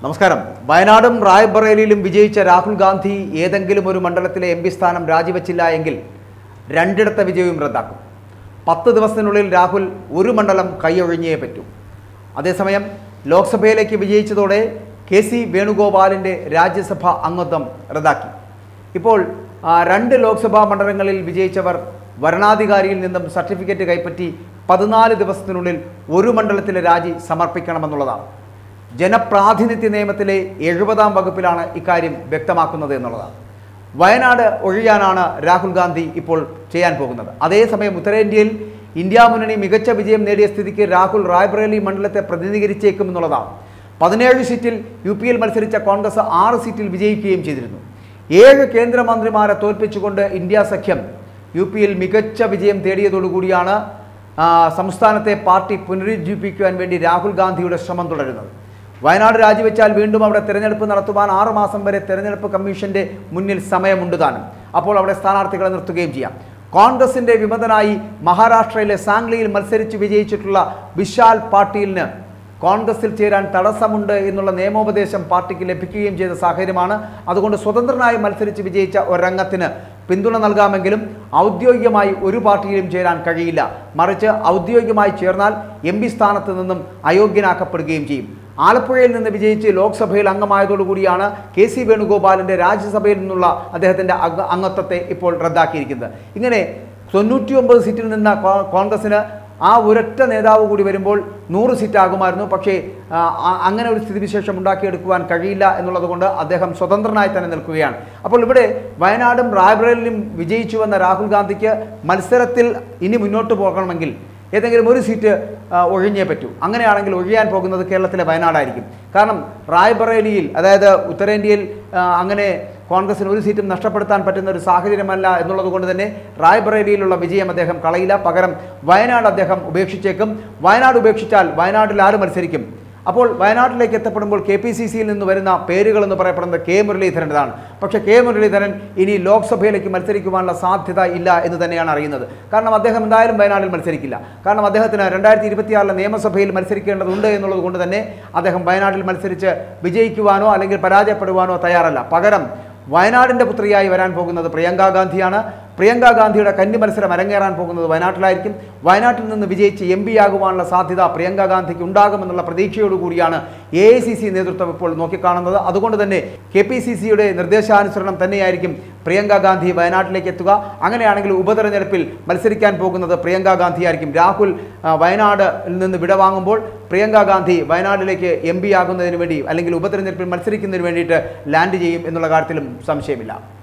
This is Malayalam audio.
നമസ്കാരം വയനാടും റായ്ബറേലിയിലും വിജയിച്ച രാഹുൽ ഗാന്ധി ഏതെങ്കിലും ഒരു മണ്ഡലത്തിലെ എം പി സ്ഥാനം രാജിവെച്ചില്ല എങ്കിൽ രണ്ടിടത്തെ വിജയവും റദ്ദാക്കും പത്ത് ദിവസത്തിനുള്ളിൽ രാഹുൽ ഒരു മണ്ഡലം കൈയൊഴിഞ്ഞേ പറ്റൂ അതേസമയം ലോക്സഭയിലേക്ക് വിജയിച്ചതോടെ കെ സി വേണുഗോപാലിൻ്റെ രാജ്യസഭ അംഗത്വം റദ്ദാക്കി ഇപ്പോൾ ആ, രണ്ട് ലോക്സഭാ മണ്ഡലങ്ങളിൽ വിജയിച്ചവർ വരണാധികാരിയിൽ നിന്നും സർട്ടിഫിക്കറ്റ് കൈപ്പറ്റി പതിനാല് ദിവസത്തിനുള്ളിൽ ഒരു മണ്ഡലത്തിലെ രാജി സമർപ്പിക്കണമെന്നുള്ളതാണ് ജനപ്രാതിനിധ്യ നിയമത്തിലെ എഴുപതാം വകുപ്പിലാണ് ഇക്കാര്യം വ്യക്തമാക്കുന്നത് എന്നുള്ളതാണ് വയനാട് ഒഴിയാനാണ് രാഹുൽ ഗാന്ധി ഇപ്പോൾ ചെയ്യാൻ പോകുന്നത് അതേസമയം ഉത്തരേന്ത്യയിൽ ഇന്ത്യ മുന്നണി മികച്ച വിജയം നേടിയ സ്ഥിതിക്ക് രാഹുൽ റായ്ബറേലി മണ്ഡലത്തെ പ്രതിനിധീകരിച്ചേക്കും എന്നുള്ളതാണ് പതിനേഴ് സീറ്റിൽ യു പിയിൽ മത്സരിച്ച കോൺഗ്രസ് ആറ് സീറ്റിൽ വിജയിക്കുകയും ചെയ്തിരുന്നു ഏഴ് കേന്ദ്രമന്ത്രിമാരെ തോൽപ്പിച്ചുകൊണ്ട് ഇന്ത്യ സഖ്യം യു പിയിൽ മികച്ച വിജയം തേടിയതോടുകൂടിയാണ് ആ, സംസ്ഥാനത്തെ പാർട്ടി പുനരുജ്ജീവിപ്പിക്കുവാൻ വേണ്ടി രാഹുൽ ഗാന്ധിയുടെ ശ്രമം തുടരുന്നത് വയനാട് രാജിവെച്ചാൽ വീണ്ടും അവിടെ തെരഞ്ഞെടുപ്പ് നടത്തുവാൻ ആറ് മാസം വരെ തെരഞ്ഞെടുപ്പ് കമ്മീഷന്റെ മുന്നിൽ സമയമുണ്ട് താനും അപ്പോൾ അവിടെ സ്ഥാനാർത്ഥികളെ നിർത്തുകയും ചെയ്യാം കോൺഗ്രസിന്റെ വിമതനായി മഹാരാഷ്ട്രയിലെ സാംഗ്ലിയിൽ മത്സരിച്ച് വിജയിച്ചിട്ടുള്ള വിശാൽ പാട്ടീലിന് കോൺഗ്രസിൽ ചേരാൻ തടസ്സമുണ്ട് എന്നുള്ള നിയമോപദേശം പാർട്ടിക്ക് ലഭിക്കുകയും ചെയ്ത സാഹചര്യമാണ് അതുകൊണ്ട് സ്വതന്ത്രനായി മത്സരിച്ച് വിജയിച്ച ഒരംഗത്തിന് പിന്തുണ നൽകാമെങ്കിലും ഔദ്യോഗികമായി ഒരു പാർട്ടിയിലും ചേരാൻ കഴിയില്ല മറിച്ച് ഔദ്യോഗികമായി ചേർന്നാൽ എം പി സ്ഥാനത്ത് നിന്നും അയോഗ്യനാക്കപ്പെടുകയും ചെയ്യും ആലപ്പുഴയിൽ നിന്ന് വിജയിച്ച് ലോക്സഭയിൽ അംഗമായതോടുകൂടിയാണ് കെ സി വേണുഗോപാലിൻ്റെ രാജ്യസഭയിൽ നിന്നുള്ള അദ്ദേഹത്തിൻ്റെ അംഗ അംഗത്വത്തെ ഇപ്പോൾ റദ്ദാക്കിയിരിക്കുന്നത് ഇങ്ങനെ തൊണ്ണൂറ്റി ഒമ്പത് സീറ്റിൽ നിന്ന കോ- കോൺഗ്രസിന് ആ ഒരൊറ്റ നേതാവ് കൂടി വരുമ്പോൾ നൂറ് സീറ്റാകുമായിരുന്നു പക്ഷേ ആ, ആ- അങ്ങനെ ഒരു സ്ഥിതിവിശേഷം ഉണ്ടാക്കിയെടുക്കുവാൻ കഴിയില്ല എന്നുള്ളത് കൊണ്ട് അദ്ദേഹം സ്വതന്ത്രനായി തന്നെ നിൽക്കുകയാണ് അപ്പോൾ ഇവിടെ വയനാടും റായ്ബറേലിലും വിജയിച്ചു വന്ന രാഹുൽ ഗാന്ധിക്ക് മത്സരത്തിൽ ഇനി മുന്നോട്ട് പോകണമെങ്കിൽ ഏതെങ്കിലും ഒരു സീറ്റ് ആ, ഒഴിഞ്ഞേ പറ്റൂ അങ്ങനെയാണെങ്കിൽ ഒഴിയാൻ പോകുന്നത് കേരളത്തിലെ വയനാടായിരിക്കും കാരണം റായ്ബറേലിയിൽ അതായത് ഉത്തരേന്ത്യയിൽ ആ, അങ്ങനെ കോൺഗ്രസിന് ഒരു സീറ്റും നഷ്ടപ്പെടുത്താൻ പറ്റുന്ന ഒരു സാഹചര്യമല്ല എന്നുള്ളത് കൊണ്ട് തന്നെ റായ്ബറേലിയിലുള്ള വിജയം അദ്ദേഹം കളയില്ല പകരം വയനാട് അദ്ദേഹം ഉപേക്ഷിച്ചേക്കും വയനാട് ഉപേക്ഷിച്ചാൽ വയനാട്ടിൽ ആര് മത്സരിക്കും അപ്പോൾ വയനാട്ടിലേക്ക് എത്തപ്പെടുമ്പോൾ കെ പി സി സിയിൽ നിന്ന് വരുന്ന പേരുകൾ എന്ന് പറയപ്പെടുന്നത് കെ മുരളീധരൻ്റെതാണ് പക്ഷേ കെ മുരളീധരൻ ഇനി ലോക്സഭയിലേക്ക് മത്സരിക്കുവാനുള്ള സാധ്യത ഇല്ല എന്ന് തന്നെയാണ് അറിയുന്നത് കാരണം അദ്ദേഹം എന്തായാലും വയനാട്ടിൽ മത്സരിക്കില്ല കാരണം അദ്ദേഹത്തിന് രണ്ടായിരത്തി ഇരുപത്തിയാറിലെ നിയമസഭയിൽ മത്സരിക്കേണ്ടതുണ്ട് എന്നുള്ളത് കൊണ്ട് തന്നെ അദ്ദേഹം വയനാട്ടിൽ മത്സരിച്ച് വിജയിക്കുവാനോ അല്ലെങ്കിൽ പരാജയപ്പെടുവാനോ തയ്യാറല്ല പകരം വയനാടിൻ്റെ പുത്രിയായി വരാൻ പോകുന്നത് പ്രിയങ്ക ഗാന്ധിയാണ് പ്രിയങ്ക ഗാന്ധിയുടെ കന്നി മത്സരം അരങ്ങേറാൻ പോകുന്നത് വയനാട്ടിലായിരിക്കും വയനാട്ടിൽ നിന്ന് വിജയിച്ച് എം പി ആകുവാനുള്ള സാധ്യത പ്രിയങ്ക ഗാന്ധിക്ക് ഉണ്ടാകുമെന്നുള്ള പ്രതീക്ഷയോടുകൂടിയാണ് എ ഐ സി സി നേതൃത്വം ഇപ്പോൾ നോക്കിക്കാണുന്നത് അതുകൊണ്ട് തന്നെ കെ പി സി സിയുടെ നിർദ്ദേശാനുസരണം തന്നെയായിരിക്കും പ്രിയങ്ക ഗാന്ധി വയനാട്ടിലേക്ക് എത്തുക അങ്ങനെയാണെങ്കിൽ ഉപതെരഞ്ഞെടുപ്പിൽ മത്സരിക്കാൻ പോകുന്നത് പ്രിയങ്ക ഗാന്ധി ആയിരിക്കും രാഹുൽ ആ, വയനാടിൽ നിന്ന് വിടവാങ്ങുമ്പോൾ പ്രിയങ്ക ഗാന്ധി വയനാട്ടിലേക്ക് എം പി ആകുന്നതിന് വേണ്ടി അല്ലെങ്കിൽ ഉപതെരഞ്ഞെടുപ്പിൽ മത്സരിക്കുന്നതിന് വേണ്ടിയിട്ട് ലാൻഡ് ചെയ്യും എന്നുള്ള കാര്യത്തിലും സംശയമില്ല